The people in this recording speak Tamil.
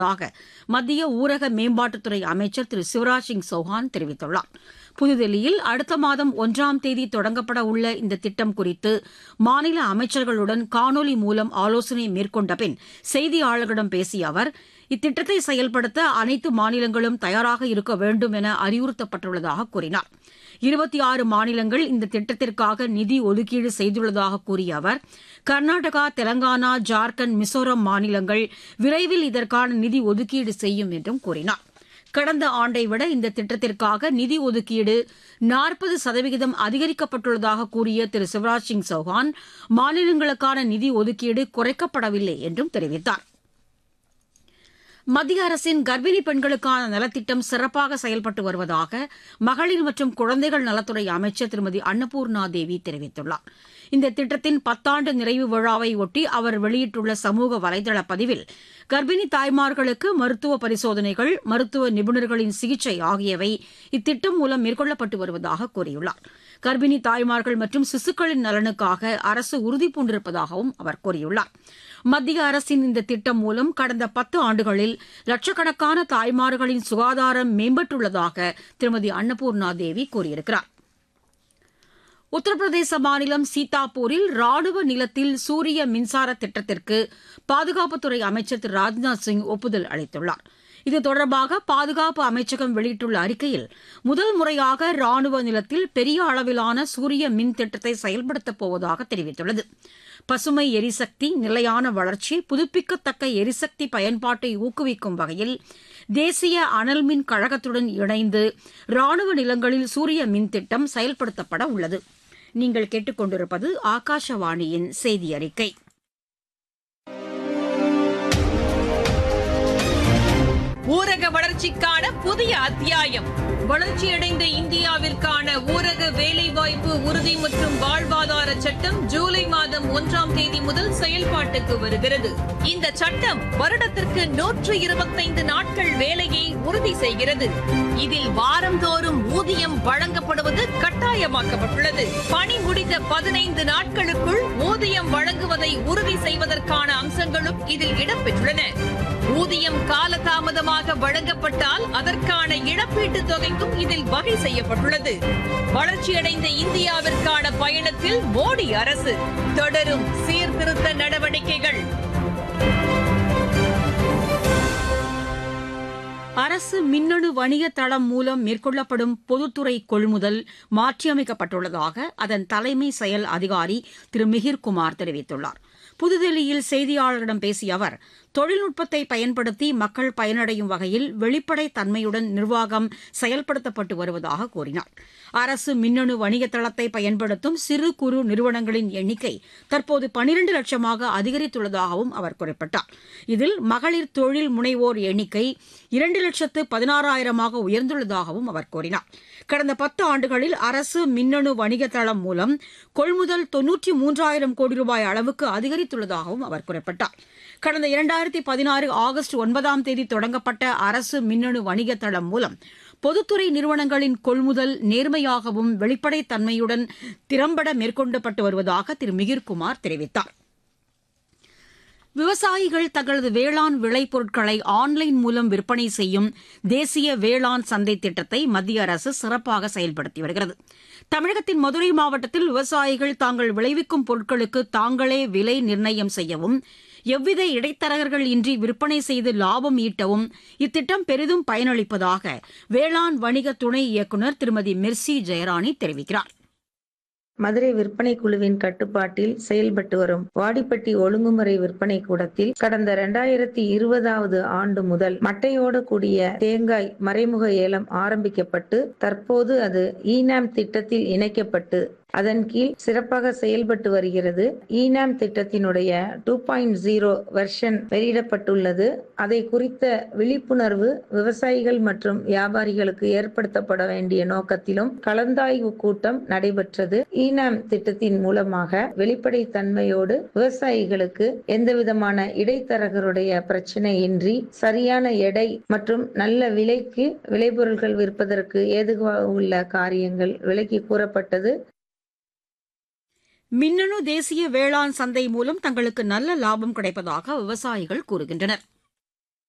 உள்ளதாக மத்திய ஊரக மேம்பாட்டுத்துறை அமைச்சர் திரு சிவராஜ் சிங் சௌஹான் தெரிவித்துள்ளார் புதுதில்லியில் அடுத்த மாதம் ஒன்றாம் தேதி தொடங்கப்பட உள்ள இந்த திட்டம் குறித்து மாநில அமைச்சர்களுடன் காணொலி மூலம் ஆலோசனை மேற்கொண்ட பின் செய்தியாளர்களிடம் பேசிய அவர் இத்திட்டத்தை செயல்படுத்த அனைத்து மாநிலங்களும் தயாராக இருக்க வேண்டும் என அறிவுறுத்தப்பட்டுள்ளதாக கூறினார் இருபத்தி ஆறு மாநிலங்கள் இந்த திட்டத்திற்காக நிதி ஒதுக்கீடு செய்துள்ளதாக கூறிய அவர் கர்நாடகா தெலங்கானா ஜார்க்கண்ட் மிசோரம் மாநிலங்கள் விரைவில் இதற்கான நிதி ஒதுக்கீடு செய்யும் என்றும் கூறினார் கடந்த ஆண்டை விட இந்த திட்டத்திற்காக நிதி ஒதுக்கீடு நாற்பது சதவிகிதம் அதிகரிக்கப்பட்டுள்ளதாக கூறிய திரு சிவராஜ் சிங் சௌஹான் மாநிலங்களுக்கான நிதி ஒதுக்கீடு குறைக்கப்படவில்லை என்றும் தெரிவித்தார் மத்திய அரசின் கர்ப்பிணி பெண்களுக்கான நலத்திட்டம் சிறப்பாக செயல்பட்டு வருவதாக மகளிர் மற்றும் குழந்தைகள் நலத்துறை அமைச்சர் திருமதி அன்னபூர்ணா தேவி தெரிவித்துள்ளார் இந்த திட்டத்தின் பத்தாண்டு நிறைவு விழாவை ஒட்டி அவர் வெளியிட்டுள்ள சமூக வலைதள பதிவில் கர்ப்பிணி தாய்மார்களுக்கு மருத்துவ பரிசோதனைகள் மருத்துவ நிபுணர்களின் சிகிச்சை ஆகியவை இத்திட்டம் மூலம் மேற்கொள்ளப்பட்டு வருவதாக கூறியுள்ளார் கர்ப்பிணி தாய்மார்கள் மற்றும் சிசுக்களின் நலனுக்காக அரசு உறுதிபூண்டிருப்பதாகவும் அவர் கூறியுள்ளார் மத்திய அரசின் இந்த திட்டம் மூலம் கடந்த பத்து ஆண்டுகளில் லட்சக்கணக்கான தாய்மார்களின் சுகாதாரம் மேம்பட்டுள்ளதாக திருமதி அன்னபூர்ணா தேவி கூறியிருக்கிறார் உத்தரப்பிரதேச மாநிலம் சீதாப்பூரில் ராணுவ நிலத்தில் சூரிய மின்சார திட்டத்திற்கு பாதுகாப்புத்துறை அமைச்சர் திரு ராஜ்நாத் சிங் ஒப்புதல் அளித்துள்ளார் இது தொடர்பாக பாதுகாப்பு அமைச்சகம் வெளியிட்டுள்ள அறிக்கையில் முதல் முறையாக ராணுவ நிலத்தில் பெரிய அளவிலான சூரிய மின் திட்டத்தை செயல்படுத்தப் போவதாக தெரிவித்துள்ளது பசுமை எரிசக்தி நிலையான வளர்ச்சி புதுப்பிக்கத்தக்க எரிசக்தி பயன்பாட்டை ஊக்குவிக்கும் வகையில் தேசிய அனல் மின் கழகத்துடன் இணைந்து ராணுவ நிலங்களில் சூரிய மின் திட்டம் செயல்படுத்தப்பட உள்ளது நீங்கள் கேட்டுக்கொண்டிருப்பது ஆகாஷவாணியின் செய்தி அறிக்கை ஊரக வளர்ச்சிக்கான புதிய அத்தியாயம் வளர்ச்சியடைந்த இந்தியாவிற்கான ஊரக வேலைவாய்ப்பு உறுதி மற்றும் வாழ்வாதார சட்டம் ஜூலை மாதம் ஒன்றாம் தேதி முதல் செயல்பாட்டுக்கு வருகிறது இந்த சட்டம் வருடத்திற்கு நூற்று இருபத்தைந்து நாட்கள் வேலையை உறுதி செய்கிறது இதில் வாரந்தோறும் ஊதியம் வழங்கப்படுவது கட்டாயமாக்கப்பட்டுள்ளது பணி முடிந்த பதினைந்து நாட்களுக்குள் ஊதியம் வழங்குவதை உறுதி செய்வதற்கான அம்சங்களும் இதில் இடம்பெற்றுள்ளன ஊதியம் காலதாமதமாக வழங்கப்பட்டால் அதற்கான இழப்பீட்டுத் தொகைக்கும் இதில் வகை செய்யப்பட்டுள்ளது வளர்ச்சியடைந்த இந்தியாவிற்கான பயணத்தில் மோடி அரசு தொடரும் சீர்திருத்த நடவடிக்கைகள் அரசு மின்னணு வணிக தளம் மூலம் மேற்கொள்ளப்படும் பொதுத்துறை கொள்முதல் மாற்றியமைக்கப்பட்டுள்ளதாக அதன் தலைமை செயல் அதிகாரி திரு மிகிர்குமார் தெரிவித்துள்ளார் புதுதில்லியில் செய்தியாளர்களிடம் பேசிய அவர் தொழில்நுட்பத்தை பயன்படுத்தி மக்கள் பயனடையும் வகையில் வெளிப்படை தன்மையுடன் நிர்வாகம் செயல்படுத்தப்பட்டு வருவதாக கூறினார் அரசு மின்னணு வணிக தளத்தை பயன்படுத்தும் சிறு குறு நிறுவனங்களின் எண்ணிக்கை தற்போது பனிரண்டு லட்சமாக அதிகரித்துள்ளதாகவும் அவர் குறிப்பிட்டார் இதில் மகளிர் தொழில் முனைவோர் எண்ணிக்கை இரண்டு லட்சத்து பதினாறாயிரமாக உயர்ந்துள்ளதாகவும் அவர் கூறினார் கடந்த பத்து ஆண்டுகளில் அரசு மின்னணு வணிக தளம் மூலம் கொள்முதல் தொன்னூற்றி மூன்றாயிரம் கோடி ரூபாய் அளவுக்கு அதிகரித்துள்ளதாகவும் அவர் குறிப்பிட்டார் கடந்த இரண்டாயிரத்தி பதினாறு ஆகஸ்ட் ஒன்பதாம் தேதி தொடங்கப்பட்ட அரசு மின்னணு வணிக தளம் மூலம் பொதுத்துறை நிறுவனங்களின் கொள்முதல் நேர்மையாகவும் வெளிப்படைத்தன்மையுடன் திறம்பட மேற்கொள்ளப்பட்டு வருவதாக திரு மிகிர்குமார் தெரிவித்தார் விவசாயிகள் தங்களது வேளாண் விளைபொருட்களை ஆன்லைன் மூலம் விற்பனை செய்யும் தேசிய வேளாண் சந்தை திட்டத்தை மத்திய அரசு சிறப்பாக செயல்படுத்தி வருகிறது தமிழகத்தின் மதுரை மாவட்டத்தில் விவசாயிகள் தாங்கள் விளைவிக்கும் பொருட்களுக்கு தாங்களே விலை நிர்ணயம் செய்யவும் எவ்வித இடைத்தரகர்கள் இன்றி விற்பனை செய்து லாபம் ஈட்டவும் இத்திட்டம் பெரிதும் பயனளிப்பதாக வேளாண் வணிக துணை இயக்குநர் திருமதி மிர்சி ஜெயராணி தெரிவிக்கிறார் மதுரை விற்பனை குழுவின் கட்டுப்பாட்டில் செயல்பட்டு வரும் வாடிப்பட்டி ஒழுங்குமுறை விற்பனை கூடத்தில் கடந்த இரண்டாயிரத்தி இருபதாவது ஆண்டு முதல் மட்டையோடு கூடிய தேங்காய் மறைமுக ஏலம் ஆரம்பிக்கப்பட்டு தற்போது அது ஈனாம் திட்டத்தில் இணைக்கப்பட்டு அதன் கீழ் சிறப்பாக செயல்பட்டு வருகிறது ஈனாம் திட்டத்தினுடைய டூ பாயிண்ட் ஜீரோ வெர்ஷன் வெளியிடப்பட்டுள்ளது அதை குறித்த விழிப்புணர்வு விவசாயிகள் மற்றும் வியாபாரிகளுக்கு ஏற்படுத்தப்பட வேண்டிய நோக்கத்திலும் கலந்தாய்வு கூட்டம் நடைபெற்றது ஈனாம் திட்டத்தின் மூலமாக வெளிப்படைத்தன்மையோடு விவசாயிகளுக்கு எந்தவிதமான இடைத்தரகருடைய பிரச்சனையின்றி சரியான எடை மற்றும் நல்ல விலைக்கு விளைபொருட்கள் விற்பதற்கு ஏதுவாக உள்ள காரியங்கள் விலக்கி கூறப்பட்டது மின்னணு தேசிய வேளாண் சந்தை மூலம் தங்களுக்கு நல்ல லாபம் கிடைப்பதாக விவசாயிகள் கூறுகின்றனர்